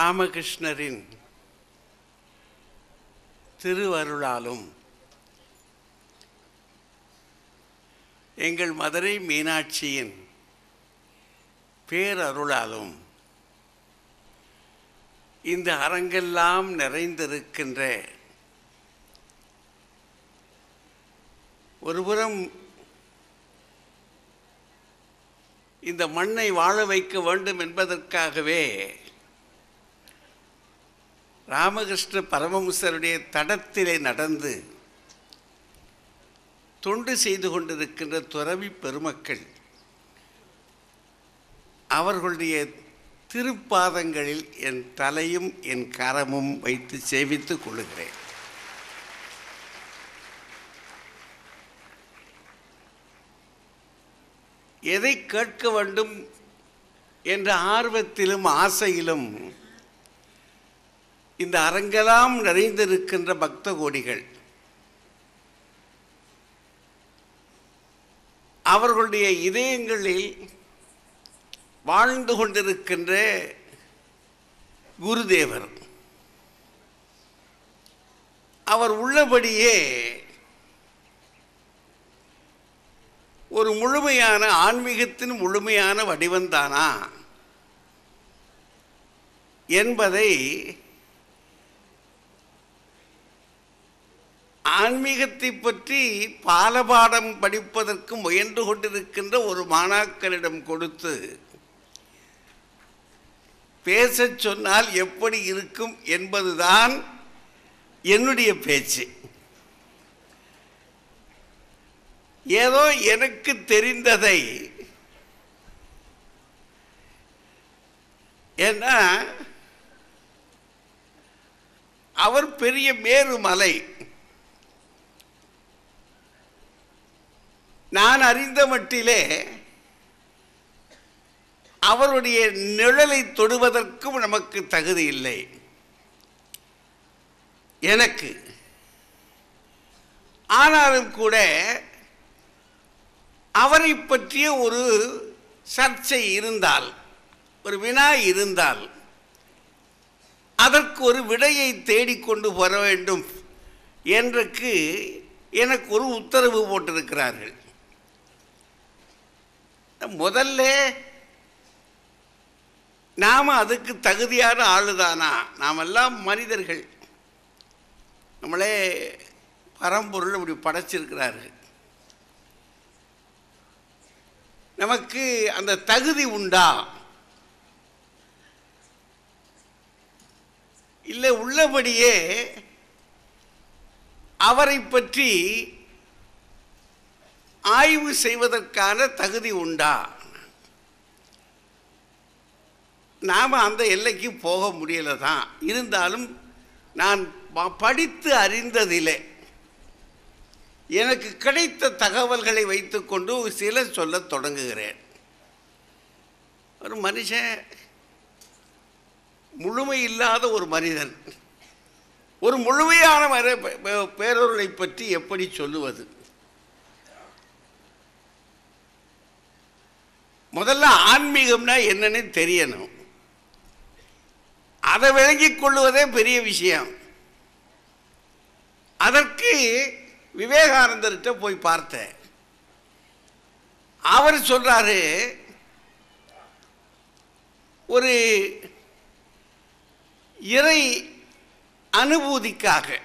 ராமகிருஷ்ணரின் திருவருளாலும் எங்கள் மதுரை மீனாட்சியின் பேரருளாலும் இந்த அரங்கெல்லாம் நிறைந்திருக்கின்ற ஒருபுறம் இந்த மண்ணை வாழ வைக்க வேண்டும் என்பதற்காகவே ராமகிருஷ்ண பரமஹம்சருடைய தடத்திலே நடந்து தொண்டு செய்து கொண்டிருக்கின்ற துறவி பெருமக்கள் அவர்களுடைய திருப்பாதங்களில் என் தலையும் என் கரமும் வைத்து சேவித்துக் கொள்ளுகிறேன் எதை கேட்க வேண்டும் என்ற ஆர்வத்திலும் ஆசையிலும் இந்த அரங்கெல்லாம் நிறைந்திருக்கின்ற பக்த கோடிகள் அவர்களுடைய இதயங்களில் வாழ்ந்து கொண்டிருக்கின்ற குருதேவர் அவர் உள்ளபடியே ஒரு முழுமையான ஆன்மீகத்தின் முழுமையான வடிவந்தானா என்பதை ஆன்மீகத்தை பற்றி பாலபாடம் படிப்பதற்கு முயன்று கொண்டிருக்கின்ற ஒரு மாணாக்கரிடம் கொடுத்து பேசச் சொன்னால் எப்படி இருக்கும் என்பதுதான் என்னுடைய பேச்சு ஏதோ எனக்கு தெரிந்ததை ஏன்னா அவர் பெரிய மேருமலை நான் அறிந்த மட்டிலே அவருடைய நிழலை தொடுவதற்கும் நமக்கு தகுதி இல்லை எனக்கு ஆனாலும் கூட அவரை பற்றிய ஒரு சர்ச்சை இருந்தால் ஒரு வினா இருந்தால் அதற்கு ஒரு விடையை தேடிக்கொண்டு வர வேண்டும் என்றுக்கு எனக்கு ஒரு உத்தரவு போட்டிருக்கிறார்கள் முதல்ல நாம் அதுக்கு தகுதியான ஆளுதானா நாமெல்லாம் மனிதர்கள் நம்மளே பரம்பொருள் இப்படி படைச்சிருக்கிறார்கள் நமக்கு அந்த தகுதி உண்டா இல்லை உள்ளபடியே அவரை பற்றி ஆய்வு செய்வதற்கான தகுதி உண்டா நாம் அந்த எல்லைக்கு போக முடியல தான் இருந்தாலும் நான் ப- படித்து அறிந்ததிலே எனக்கு கிடைத்த தகவல்களை வைத்துக்கொண்டு சில சொல்லத் தொடங்குகிறேன் ஒரு மனுஷன் முழுமை இல்லாத ஒரு மனிதன் ஒரு முழுமையான மர- பே- பே- பேரொருளை பற்றி எப்படி சொல்லுவது முதல்ல ஆன்மீகம்னா என்னன்னு தெரியணும் அதை விளங்கிக் கொள்வதே பெரிய விஷயம் அதற்கு விவேகானந்தர்கிட்ட போய் பார்த்தேன் அவர் சொல்றாரு ஒரு இறை அனுபூதிக்காக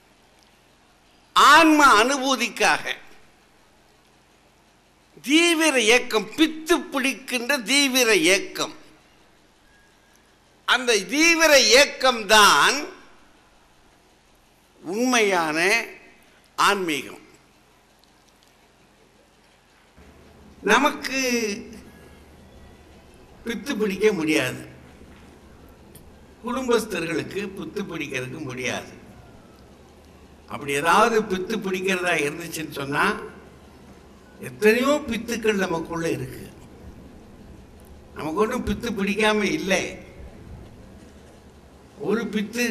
ஆன்ம அனுபூதிக்காக தீவிர இயக்கம் பித்து பிடிக்கின்ற தீவிர இயக்கம் அந்த தீவிர இயக்கம்தான் உண்மையான ஆன்மீகம் நமக்கு பித்து பிடிக்க முடியாது குடும்பஸ்தர்களுக்கு பித்து பிடிக்கிறதுக்கு முடியாது அப்படி ஏதாவது பித்து பிடிக்கிறதா இருந்துச்சுன்னு சொன்னா எத்தனையோ பித்துக்கள் நமக்குள்ள இருக்கு நமக்கு ஒன்றும் பித்து பிடிக்காம இல்லை ஒரு பித்து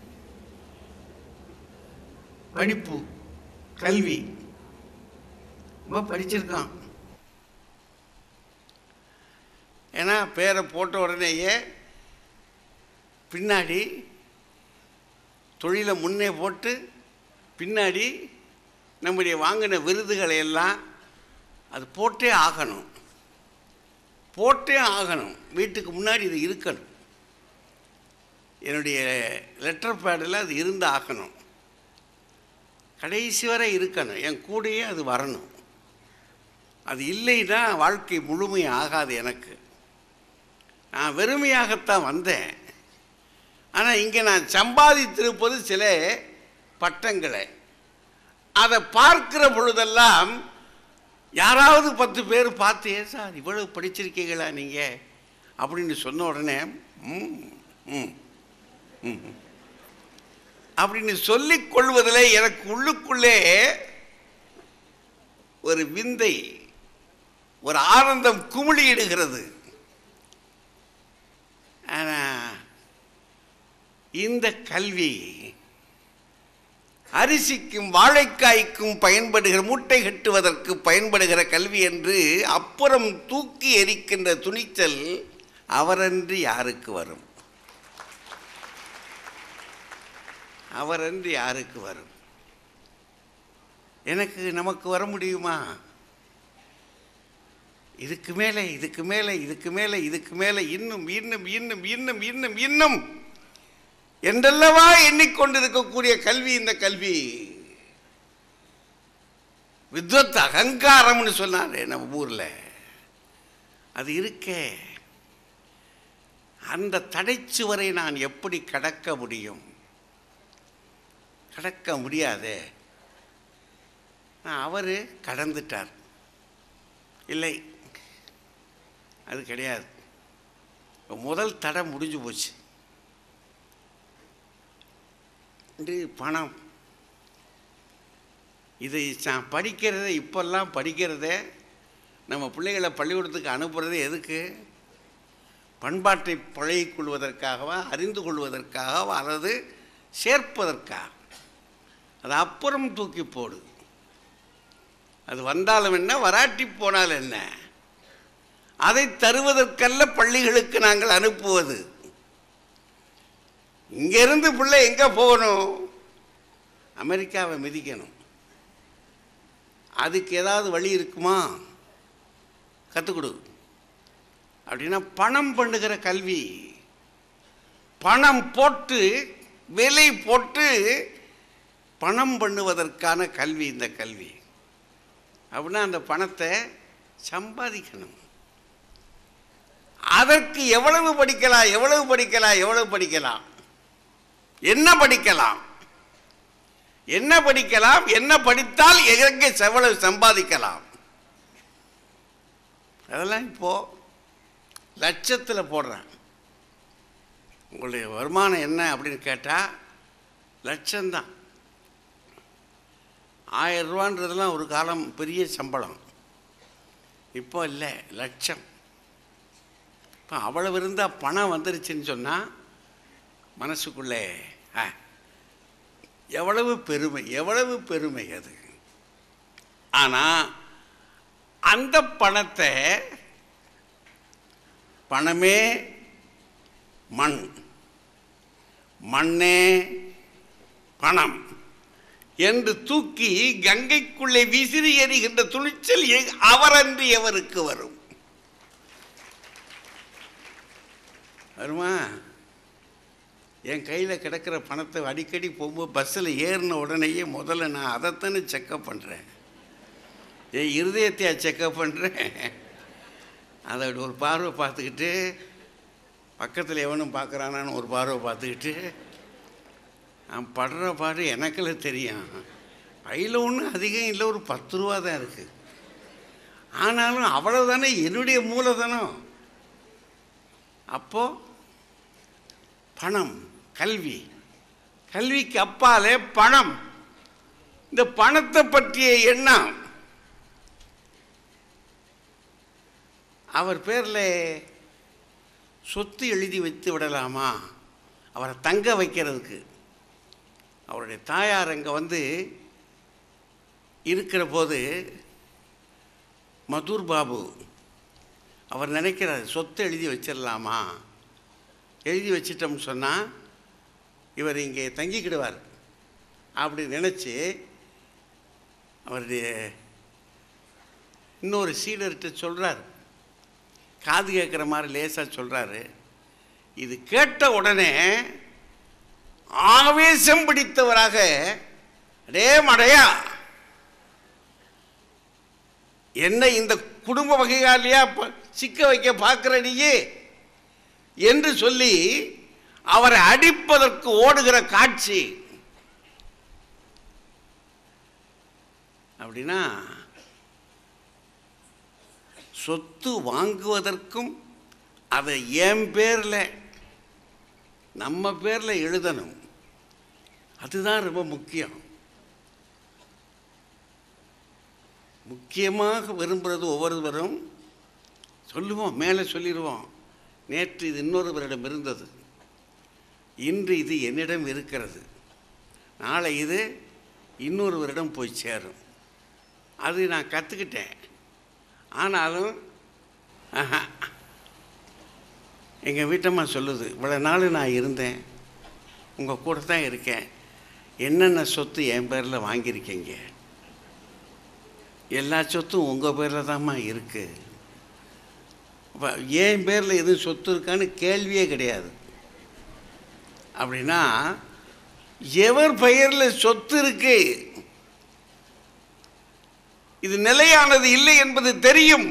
படிப்பு கல்வி ரொம்ப படிச்சிருக்கான் ஏன்னா பேரை போட்ட உடனேயே பின்னாடி தொழிலை முன்னே போட்டு பின்னாடி நம்முடைய வாங்கின விருதுகளை எல்லாம் அது போட்டே ஆகணும் போட்டே ஆகணும் வீட்டுக்கு முன்னாடி இது இருக்கணும் என்னுடைய லெட்டர் பேடில் அது இருந்து ஆகணும் கடைசி வரை இருக்கணும் என் கூடயே அது வரணும் அது இல்லைன்னா வாழ்க்கை முழுமை ஆகாது எனக்கு நான் வெறுமையாகத்தான் வந்தேன் ஆனால் இங்கே நான் சம்பாதித்திருப்பது சில பட்டங்களை அதை பார்க்கிற பொழுதெல்லாம் யாராவது பத்து பேர் பார்த்து ஏன் சார் இவ்வளவு படிச்சிருக்கீங்களா நீங்கள் அப்படின்னு சொன்ன உடனே ம் ம் ம் அப்படின்னு சொல்லிக் கொள்வதில் எனக்கு உள்ளுக்குள்ளே ஒரு விந்தை ஒரு ஆனந்தம் குமிழியிடுகிறது ஆனால் இந்த கல்வி அரிசிக்கும் வாழைக்காய்க்கும் பயன்படுகிற மூட்டை கட்டுவதற்கு பயன்படுகிற கல்வி என்று அப்புறம் தூக்கி எரிக்கின்ற துணிச்சல் அவரன்று யாருக்கு வரும் அவரன்று யாருக்கு வரும் எனக்கு நமக்கு வர முடியுமா இதுக்கு மேலே இதுக்கு மேலே இதுக்கு மேலே இதுக்கு மேலே இன்னும் இன்னும் இன்னும் இன்னும் இன்னும் இன்னும் என்றல்லவா எண்ணிக்கொண்டிருக்கக்கூடிய கல்வி இந்த கல்வி வித்வத் அகங்காரம்னு சொன்னாரே நம்ம ஊரில் அது இருக்கே அந்த தடைச்சுவரை நான் எப்படி கடக்க முடியும் கடக்க முடியாதே அவர் கடந்துட்டார் இல்லை அது கிடையாது இப்ப முதல் தடை முடிஞ்சு போச்சு இது பணம் இதை நான் படிக்கிறத இப்பெல்லாம் படிக்கிறதே நம்ம பிள்ளைகளை பள்ளிக்கூடத்துக்கு அனுப்புறது எதுக்கு பண்பாட்டை பழகிக் கொள்வதற்காகவா அறிந்து கொள்வதற்காகவா அல்லது சேர்ப்பதற்காக அது அப்புறம் தூக்கி போடு அது வந்தாலும் என்ன வராட்டி போனால் என்ன அதை தருவதற்கல்ல பள்ளிகளுக்கு நாங்கள் அனுப்புவது இங்கேருந்து பிள்ளை எங்கே போகணும் அமெரிக்காவை மிதிக்கணும் அதுக்கு ஏதாவது வழி இருக்குமா கற்றுக் கொடு அப்படின்னா பணம் பண்ணுகிற கல்வி பணம் போட்டு விலை போட்டு பணம் பண்ணுவதற்கான கல்வி இந்த கல்வி அப்படின்னா அந்த பணத்தை சம்பாதிக்கணும் அதற்கு எவ்வளவு படிக்கலாம் எவ்வளவு படிக்கலாம் எவ்வளவு படிக்கலாம் என்ன படிக்கலாம் என்ன படிக்கலாம் என்ன படித்தால் எங்கே எவ்வளவு சம்பாதிக்கலாம் அதெல்லாம் இப்போ லட்சத்தில் போடுறேன் உங்களுடைய வருமானம் என்ன அப்படின்னு கேட்டால் லட்சம்தான் ஆயிரம் ரூபான்றதெல்லாம் ஒரு காலம் பெரிய சம்பளம் இப்போ இல்லை லட்சம் இப்போ அவ்வளவு இருந்தால் பணம் வந்துருச்சுன்னு சொன்னால் மனசுக்குள்ளே ஆ, எவ்வளவு பெருமை எவ்வளவு பெருமை அது ஆனால் அந்த பணத்தை பணமே மண் மண்ணே பணம் என்று தூக்கி கங்கைக்குள்ளே விசிறி எறிகின்ற துணிச்சல் எ- அவரன்று எவருக்கு வரும் வருமா என் கையில் கிடக்கிற பணத்தை அடிக்கடி போகும்போது பஸ்ஸில் ஏறின உடனேயே முதல்ல நான் அதைத்தானே செக்கப் பண்ணுறேன் என் இருதயத்தையா செக்கப் பண்ணுறேன் அதை அப்படி ஒரு பார்வை பார்த்துக்கிட்டு பக்கத்தில் எவனும் பார்க்குறானான்னு ஒரு பார்வை பார்த்துக்கிட்டு நான் படுற பாடு எனக்குள்ள தெரியும் பையில் ஒன்றும் அதிகம் இல்லை ஒரு பத்து ரூபா தான் இருக்குது ஆனாலும் அவ்வளோதானே என்னுடைய மூலதனம் அப்போ பணம் கல்வி கல்விக்கு அப்பாலே பணம் இந்த பணத்தை பற்றிய எண்ணம் அவர் பேரில் சொத்து எழுதி வைத்து விடலாமா அவரை தங்க வைக்கிறதுக்கு அவருடைய தாயார் அங்கே வந்து இருக்கிற போது மதுர் பாபு அவர் நினைக்கிறார் சொத்தை எழுதி வச்சிடலாமா எழுதி வச்சிட்டோம்னு சொன்னால் இவர் இங்கே தங்கிக்கிடுவார் அப்படி நினச்சி அவருடைய இன்னொரு சீடர்கிட்ட சொல்கிறார் காது கேட்குற மாதிரி லேசாக சொல்கிறாரு இது கேட்ட உடனே ஆவேசம் பிடித்தவராக அடே மடையா என்ன இந்த குடும்ப வகையாலையா ப- சிக்க வைக்க பார்க்கிற நீயே என்று சொல்லி அவரை அடிப்பதற்கு ஓடுகிற காட்சி அப்படின்னா சொத்து வாங்குவதற்கும் அதை என் பேரில் நம்ம பேரில் எழுதணும் அதுதான் ரொம்ப முக்கியம் முக்கியமாக விரும்புகிறது ஒவ்வொருவரும் சொல்லுவோம் மேலே சொல்லிடுவோம் நேற்று இது இன்னொருவரிடம் இருந்தது இன்று இது என்னிடம் இருக்கிறது நாளை இது இன்னொருவரிடம் போய் சேரும் அது நான் கற்றுக்கிட்டேன் ஆனாலும் ஆஹா. எங்கள் வீட்டம்மா சொல்லுது இவ்வளோ நாள் நான் இருந்தேன் உங்கள் கூட தான் இருக்கேன் என்னென்ன சொத்து என் பேரில் வாங்கியிருக்கீங்க எல்லா சொத்தும் உங்கள் பேரில் தாம்மா இருக்குது அப்போ என் பேரில் எதுவும் சொத்து இருக்கான்னு கேள்வியே கிடையாது அப்படின்னா எவர் பெயரில் சொத்து இருக்கு இது நிலையானது இல்லை என்பது தெரியும்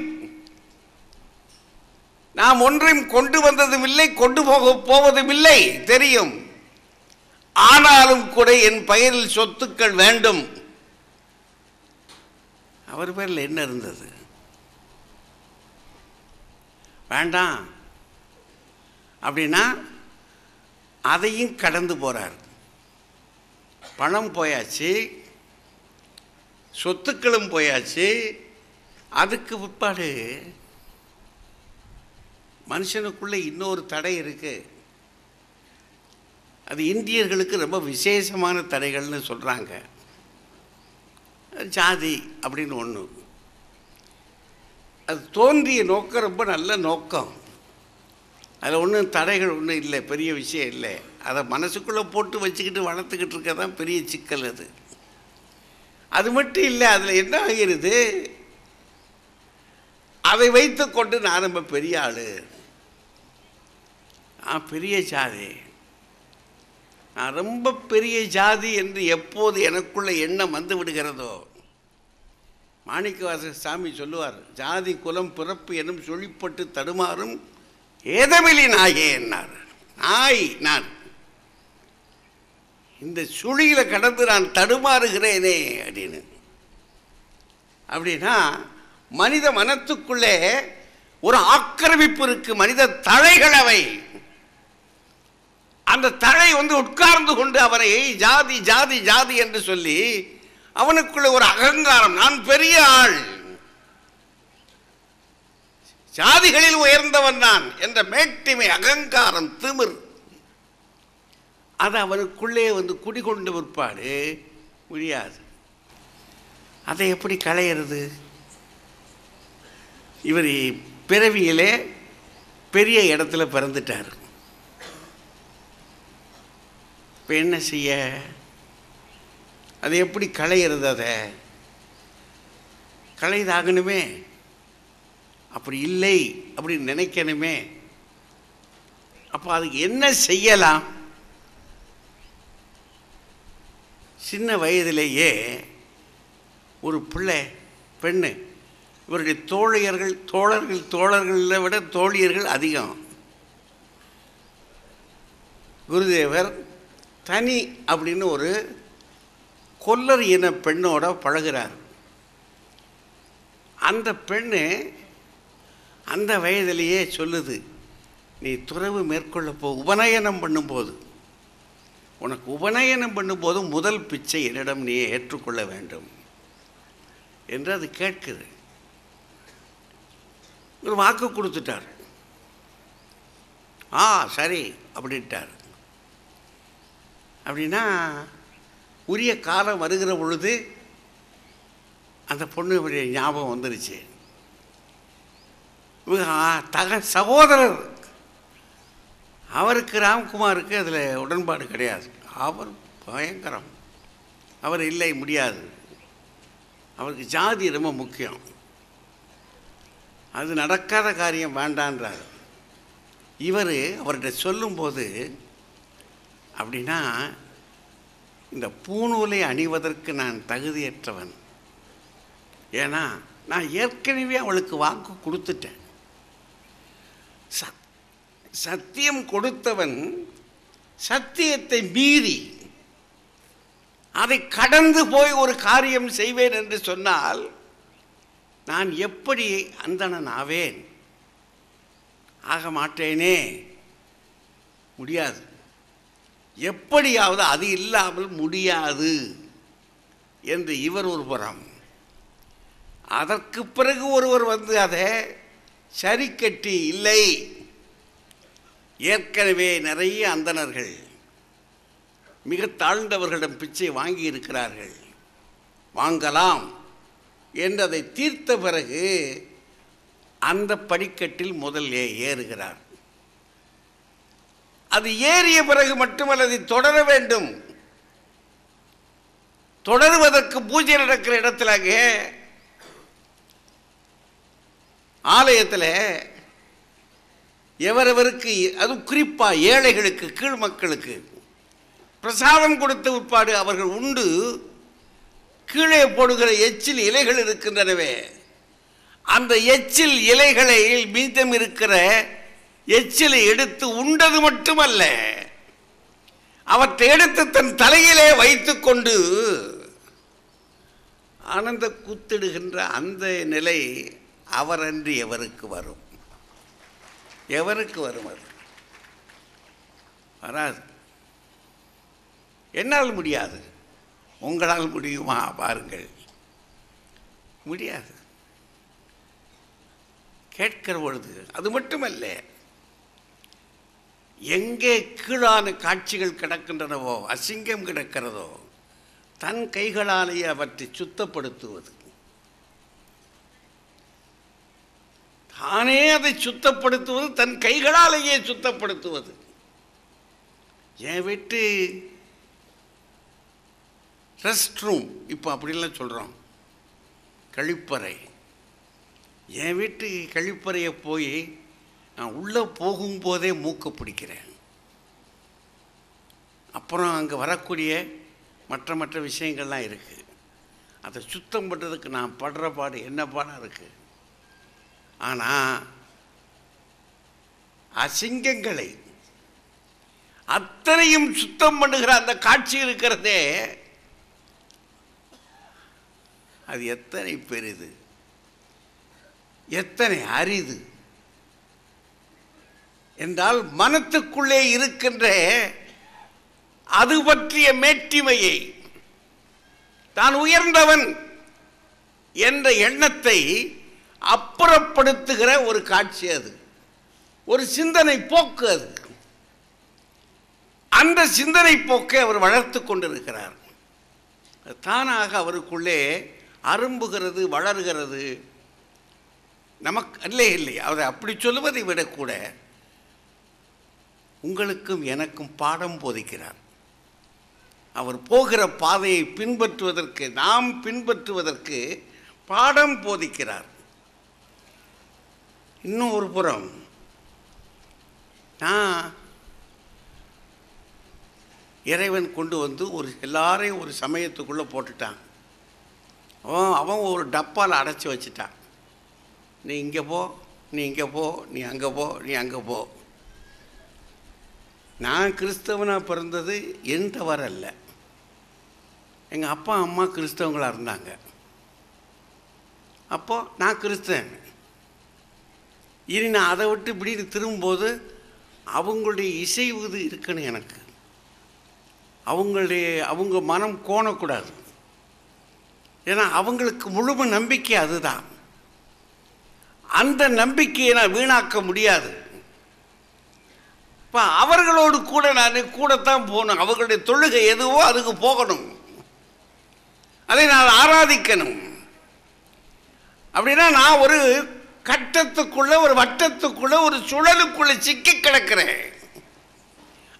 நாம் ஒன்றையும் கொண்டு வந்ததும் இல்லை கொண்டு போக போவதும் இல்லை தெரியும் ஆனாலும் கூட என் பெயரில் சொத்துக்கள் வேண்டும் அவர் பேரில் என்ன இருந்தது வேண்டாம் அப்படின்னா அதையும் கடந்து போறார் பணம் போயாச்சு சொத்துக்களும் போயாச்சு அதுக்கு பிற்பாடு மனுஷனுக்குள்ள இன்னொரு தடை இருக்கு அது இந்தியர்களுக்கு ரொம்ப விசேஷமான தடைகள்னு சொல்கிறாங்க ஜாதி அப்படின்னு ஒன்று அது தோன்றிய நோக்கம் ரொம்ப நல்ல நோக்கம் அதில் ஒன்றும் தடைகள் ஒன்றும் இல்லை பெரிய விஷயம் இல்லை அதை மனசுக்குள்ளே போட்டு வச்சுக்கிட்டு வளர்த்துக்கிட்டு இருக்க தான் பெரிய சிக்கல் அது அது மட்டும் இல்லை அதில் என்ன ஆகிறது அதை வைத்துக்கொண்டு நான் ரொம்ப பெரிய ஆள் நான் பெரிய ஜாதி நான் ரொம்ப பெரிய ஜாதி என்று எப்போது எனக்குள்ள எண்ணம் வந்து விடுகிறதோ மாணிக்கவாச சாமி சொல்லுவார் ஜாதி குலம் பிறப்பு எனும் சொல்லிப்பட்டு தடுமாறும் ஏதமிலி நாயே என்னார் நாய் நான் இந்த சுழியில கடந்து நான் தடுமாறுகிறேனே அப்படின்னு அப்படின்னா மனித மனத்துக்குள்ளே ஒரு ஆக்கிரமிப்பு இருக்கு மனித தழைகள் அவை அந்த தழை வந்து உட்கார்ந்து கொண்டு அவனை ஜாதி ஜாதி ஜாதி என்று சொல்லி அவனுக்குள்ள ஒரு அகங்காரம் நான் பெரிய ஆள் ஜாதிகளில் உயர்ந்தவன் நான் என்ற மேட்டிமை அகங்காரம் திமிர் அது அவனுக்குள்ளே வந்து குடிகொண்டு பிற்பாடு முடியாது அதை எப்படி களையிறது இவர் பிறவியிலே பெரிய இடத்துல பிறந்துட்டார் இப்போ என்ன செய்ய அதை எப்படி களையிறது அதை களைதாகணுமே அப்படி இல்லை அப்படின்னு நினைக்கணுமே அப்போ அதுக்கு என்ன செய்யலாம் சின்ன வயதிலேயே ஒரு பிள்ளை பெண்ணு இவருடைய தோழியர்கள் தோழர்கள் தோழர்களை விட தோழியர்கள் அதிகம் குருதேவர் தனி அப்படின்னு ஒரு கொல்லர் இன பெண்ணோட பழகுறார் அந்த பெண்ணு அந்த வயதிலேயே சொல்லுது நீ துறவு மேற்கொள்ள போ உபநயனம் பண்ணும்போது உனக்கு உபநயனம் பண்ணும்போது முதல் பிச்சை என்னிடம் நீ ஏற்றுக்கொள்ள வேண்டும் என்று அது கேட்குது ஒரு வாக்கு கொடுத்துட்டார் ஆ சரி அப்படின்ட்டார் அப்படின்னா உரிய காலம் வருகிற பொழுது அந்த பொண்ணுடைய ஞாபகம் வந்துருச்சு இவங்க ஆ, தக சகோதரர் அவருக்கு ராம்குமாருக்கு அதில் உடன்பாடு கிடையாது அவர் பயங்கரம் அவர் இல்லை முடியாது அவருக்கு ஜாதி ரொம்ப முக்கியம் அது நடக்காத காரியம் வேண்டான்றார் இவர் அவர்கிட்ட சொல்லும்போது அப்படின்னா இந்த பூநூலை அணிவதற்கு நான் தகுதியற்றவன் ஏன்னா நான் ஏற்கனவே அவளுக்கு வாக்கு கொடுத்துட்டேன் ச- சத்தியம் கொடுத்தவன் சத்தியத்தை மீறி அதை கடந்து போய் ஒரு காரியம் செய்வேன் என்று சொன்னால் நான் எப்படி அந்தணன் ஆவேன் ஆக மாட்டேனே முடியாது எப்படியாவது அது இல்லாமல் முடியாது என்று இவர் ஒரு புறம் அதற்கு பிறகு ஒருவர் வந்து அதை சரி கட்டி இல்லை ஏற்கனவே நிறைய அந்தணர்கள் மிக தாழ்ந்தவர்களிடம் பிச்சை வாங்கி இருக்கிறார்கள் வாங்கலாம் என்றதை தீர்த்த பிறகு அந்த படிக்கட்டில் முதல் ஏ- ஏறுகிறார் அது ஏறிய பிறகு மட்டுமல்ல அதை தொடர வேண்டும் தொடருவதற்கு பூஜை நடக்கிற இடத்துல அங்கே ஆலயத்தில் எவரவருக்கு அது குறிப்பாக ஏழைகளுக்கு கீழ் மக்களுக்கு பிரசாதம் கொடுத்த உட்பாடு அவர்கள் உண்டு கீழே போடுகிற எச்சில் இலைகள் இருக்கின்றனவே அந்த எச்சில் இலைகளை மீதம் இருக்கிற எச்சிலை எடுத்து உண்டது மட்டுமல்ல அவற்றை எடுத்து தன் தலையிலே வைத்துக்கொண்டு ஆனந்த கூத்திடுகின்ற அந்த நிலை அவரன்றி எவருக்கு வரும் எவருக்கு வரும் அது வராது என்னால் முடியாது உங்களால் முடியுமா பாருங்கள் முடியாது கேட்கிற பொழுது அது மட்டுமல்ல எங்கே கீழான காட்சிகள் கிடக்கின்றனவோ அசிங்கம் கிடக்கிறதோ தன் கைகளாலேயே அவற்றை சுத்தப்படுத்துவது தானே அதை சுத்தப்படுத்துவது தன் கைகளாலேயே சுத்தப்படுத்துவது என் வீட்டு ரெஸ்ட் ரூம் இப்போ அப்படிலாம் சொல்கிறோம் கழிப்பறை என் வீட்டு கழிப்பறையை போய் நான் உள்ளே போகும்போதே மூக்க பிடிக்கிறேன் அப்புறம் அங்கே வரக்கூடிய மற்ற மற்ற விஷயங்கள்லாம் இருக்குது அதை சுத்தம் பண்ணுறதுக்கு நான் படுற பாடு என்ன பாடம் இருக்குது ஆனால் அசிங்கங்களை அத்தனையும் சுத்தம் பண்ணுகிற அந்த காட்சி இருக்கிறதே அது எத்தனை பெரிது எத்தனை அரிது என்றால் மனத்துக்குள்ளே இருக்கின்ற அது பற்றிய மேட்டிமையை தான் உயர்ந்தவன் என்ற எண்ணத்தை அப்புறப்படுத்துகிற ஒரு காட்சி அது ஒரு சிந்தனை போக்கு அது அந்த சிந்தனை போக்கை அவர் வளர்த்து கொண்டிருக்கிறார் தானாக அவருக்குள்ளே அரும்புகிறது வளர்கிறது நமக்கு இல்லை இல்லை அவர் அப்படி சொல்லுவதை விட கூட உங்களுக்கும் எனக்கும் பாடம் போதிக்கிறார் அவர் போகிற பாதையை பின்பற்றுவதற்கு நாம் பின்பற்றுவதற்கு பாடம் போதிக்கிறார் இன்னும் ஒரு புறம் நான் இறைவன் கொண்டு வந்து ஒரு எல்லாரையும் ஒரு சமயத்துக்குள்ளே போட்டுட்டான் அவன் அவன் ஒரு டப்பால் அடைச்சி வச்சிட்டான் நீ இங்கே போ நீ இங்கே போ நீ அங்கே போ நீ அங்கே போ நான் கிறிஸ்தவனாக பிறந்தது என் தவறு அல்ல எங்கள் அப்பா அம்மா கிறிஸ்தவங்களாக இருந்தாங்க அப்போ நான் கிறிஸ்தவன் இனி நான் அதை விட்டு இப்படி திரும்பும்போது அவங்களுடைய இசைவுது இருக்கணும் எனக்கு அவங்களுடைய அவங்க மனம் கோணக்கூடாது ஏன்னா அவங்களுக்கு முழுமை நம்பிக்கை அதுதான் அந்த நம்பிக்கையை நான் வீணாக்க முடியாது இப்போ அவர்களோடு கூட நான் கூடத்தான் போகணும் அவர்களுடைய தொழுகை எதுவோ அதுக்கு போகணும் அதை நான் ஆராதிக்கணும் அப்படின்னா நான் ஒரு கட்டத்துக்குள்ள ஒரு வட்டத்துக்குள்ள ஒரு சுழலுக்குள்ள சிக்கி கிடக்கிறேன்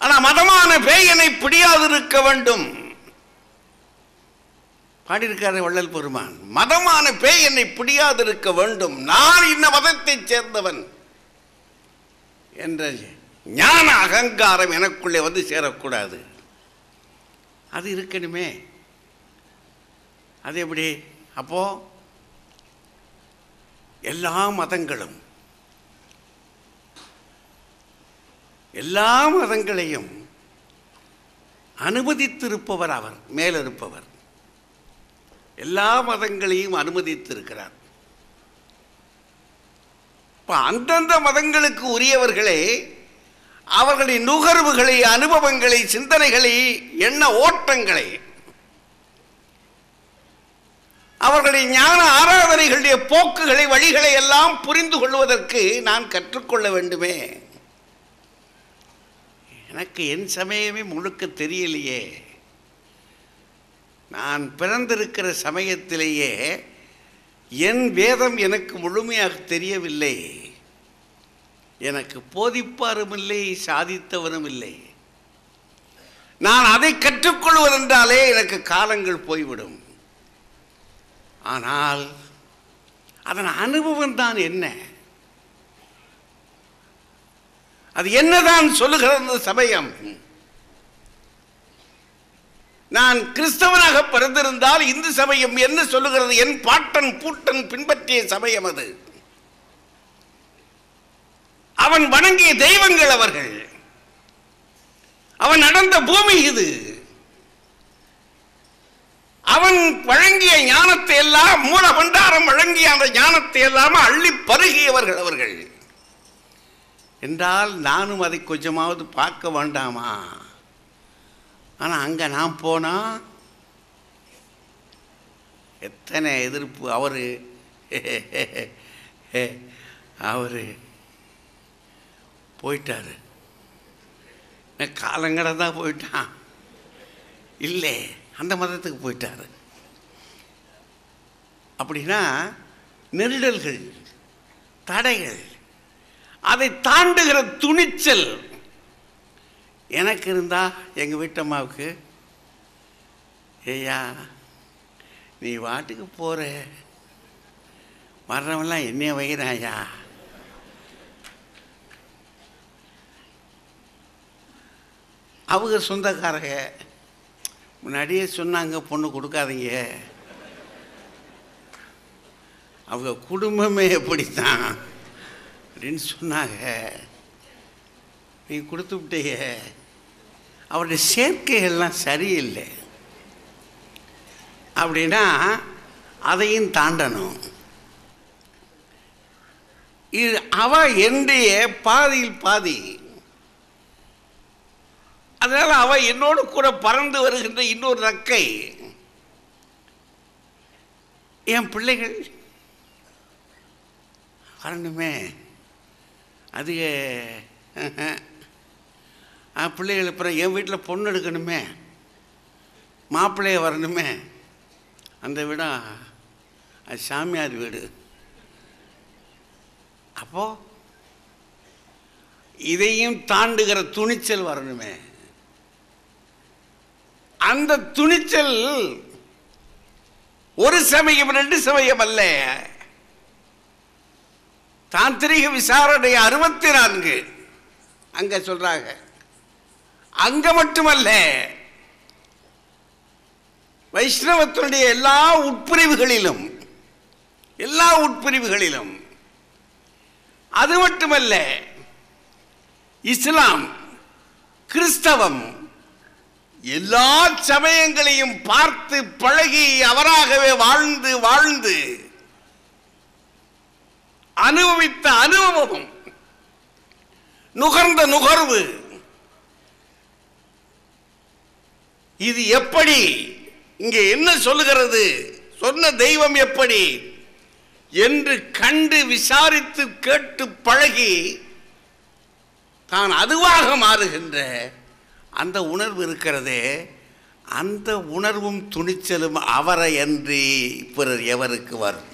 ஆனா மதமான பேய் என்னை பிடியாதிருக்க வேண்டும் பாடியிருக்காரு வள்ளல் பெருமான் மதமான பேய் என்னை பிடியாதிருக்க வேண்டும் நான் இந்த மதத்தைச் சேர்ந்தவன் என்ற ஞான அகங்காரம் எனக்குள்ளே வந்து சேரக்கூடாது அது இருக்கணுமே அது எப்படி அப்போ எல்லா மதங்களும் எல்லா மதங்களையும் அனுமதித்திருப்பவர் அவர் மேலிருப்பவர் எல்லா மதங்களையும் அனுமதித்திருக்கிறார் இப்ப அந்தந்த மதங்களுக்கு உரியவர்களே அவர்களின் நுகர்வுகளை அனுபவங்களை சிந்தனைகளை எண்ண ஓட்டங்களை அவர்களுடைய ஞான ஆராதனைகளுடைய போக்குகளை வழிகளை எல்லாம் புரிந்து கொள்வதற்கு நான் கற்றுக்கொள்ள வேண்டுமே எனக்கு என் சமயமே முழுக்க தெரியலையே நான் பிறந்திருக்கிற சமயத்திலேயே என் வேதம் எனக்கு முழுமையாக தெரியவில்லை எனக்கு போதிப்பாரும் இல்லை சாதித்தவரும் இல்லை நான் அதை கற்றுக்கொள்வதென்றாலே எனக்கு காலங்கள் போய்விடும் ஆனால் அதன் அனுபவம் தான் என்ன அது என்னதான் சொல்லுகிறது அந்த சமயம் நான் கிறிஸ்தவனாக பிறந்திருந்தால் இந்து சமயம் என்ன சொல்லுகிறது என் பாட்டன் பூட்டன் பின்பற்றிய சமயம் அது அவன் வணங்கிய தெய்வங்கள் அவர்கள் அவன் நடந்த பூமி இது அவன் வழங்கிய ஞானத்தை எல்லாம் மூல பண்டாரம் வழங்கிய அந்த ஞானத்தை எல்லாம் அள்ளி பருகியவர்கள் அவர்கள் என்றால் நானும் அதை கொஞ்சமாவது பார்க்க வேண்டாமா ஆனால் அங்கே நான் போனா எத்தனை எதிர்ப்பு அவர் அவர் போயிட்டாரு காலங்கட தான் போயிட்டான் இல்லை அந்த மதத்துக்கு போயிட்டாரு அப்படின்னா நெருடல்கள் தடைகள் அதை தாண்டுகிற துணிச்சல் எனக்கு இருந்தா எங்கள் வீட்டம்மாவுக்கு ஏய்யா நீ வாட்டுக்கு போகிற வர்றவன்லாம் என்னைய வைகிறாயா அவங்க சொந்தக்காரங்க முன்னாடியே சொன்னாங்க பொண்ணு கொடுக்காதீங்க அவங்க குடும்பமே எப்படித்தான் அப்படின்னு சொன்னாங்க நீ கொடுத்து விட்டீங்க அவருடைய சேர்க்கைகள்லாம் சரியில்லை அப்படின்னா அதையும் தாண்டணும் இது அவ என்னுடைய பாதியில் பாதி அதனால அவ என்னோடு கூட பறந்து வருகின்ற இன்னொரு ரக்கை என் பிள்ளைகள் வரணுமே அதிக ஆ பிள்ளைகள் அப்புறம் என் வீட்டில் பொண்ணு எடுக்கணுமே மாப்பிள்ளைய வரணுமே அந்த வீடா அது சாமியார் வீடு அப்போ இதையும் தாண்டுகிற துணிச்சல் வரணுமே அந்த துணிச்சல் ஒரு சமயம் ரெண்டு சமயம் அல்ல தாந்திரிக விசாரணை அறுபத்தி நான்கு அங்க சொல்றாங்க அங்க மட்டுமல்ல வைஷ்ணவத்தினுடைய எல்லா உட்பிரிவுகளிலும் எல்லா உட்பிரிவுகளிலும் அது மட்டுமல்ல இஸ்லாம் கிறிஸ்தவம் எல்லா சமயங்களையும் பார்த்து பழகி அவராகவே வாழ்ந்து வாழ்ந்து அனுபவித்த அனுபவமும் நுகர்ந்த நுகர்வு இது எப்படி இங்கே என்ன சொல்லுகிறது சொன்ன தெய்வம் எப்படி என்று கண்டு விசாரித்து கேட்டு பழகி தான் அதுவாக மாறுகின்ற அந்த உணர்வு இருக்கிறதே அந்த உணர்வும் துணிச்சலும் அவரை அன்றி பிறர் எவருக்கு வரும்